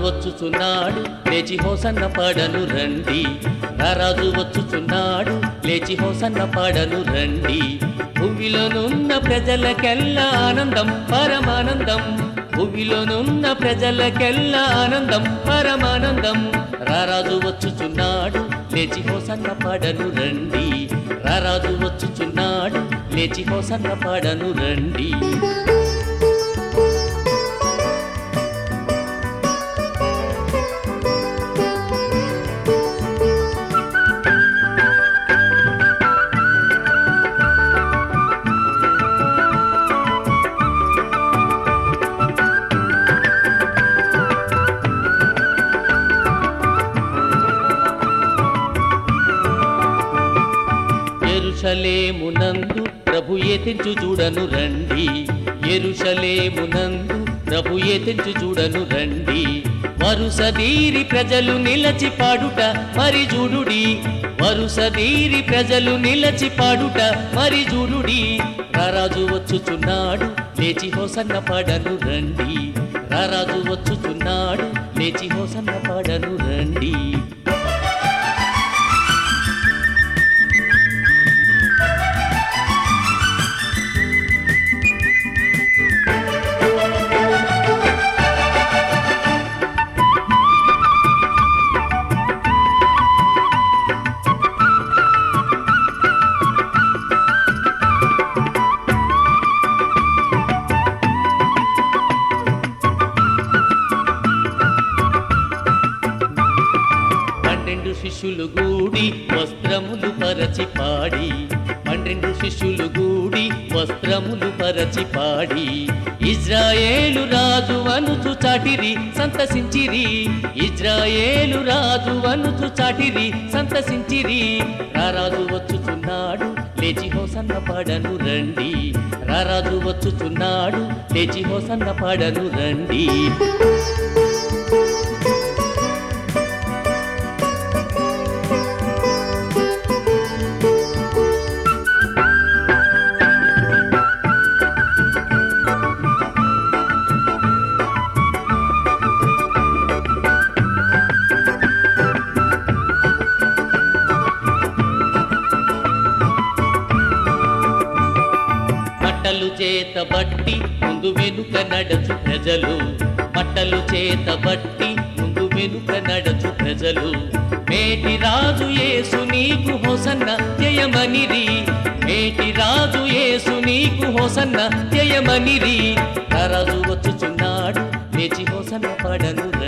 వచ్చుచున్నాడు లేచి హోసన్న పాడను రండి రారాజు వచ్చుచున్నాడు లేచి హోసన్న పాడను రండి భూమిలోనున్న ప్రజలకెల్లా ఆనందం పరమానందం భూమిలోనున్న ప్రజలకెల్లా ఆనందం పరమానందం రారాజు వచ్చుచున్నాడు లేచి హోసన్న పాడను రండి రారాజు వచ్చుచున్నాడు లేచి హోసన్న పాడను రండి ఎరుషలేమునందు ప్రభు ఎతించు చూడను రండి ఎరుషలేమునందు ప్రభు ఎతించు చూడను రండి వరుసదీరి ప్రజలు నిలచి పాడుట మరి చూడుడి వరుసదీరి ప్రజలు నిలచి పాడుట మరి చూడుడి రారాజు వచ్చుచున్నాడు లేచి హోసన్న పాడను రండి రారాజు వచ్చుచున్నాడు లేచి హోసన్న పాడను రండి పన్నెండు శిష్యులు గూడి వస్త్రములు పరచి పాడి పన్నెండు శిష్యులు గూడి వస్త్రములు పరచి పాడి ఇజ్రాయేలు రాజు అనుచు చాటిరి సంతసించిరి ఇజ్రాయేలు రాజు అనుచు చాటిరి సంతసించిరి రారాజు వచ్చుచున్నాడు లేచి హోసన్న పాడను రండి రారాజు వచ్చుచున్నాడు లేచి హోసన్న పాడను రండి బట్టలు చేత బట్టి ముందు వెనుక నడచు ప్రజలు బట్టలు చేత బట్టి ముందు వెనుక నడచు ప్రజలు మేటి రాజు యేసు నీకు హోసన్న జయమనిరి మేటి రాజు యేసు నీకు హోసన్న జయమనిరి రారాజు వచ్చుచున్నాడు లేచి హోసన్న పడను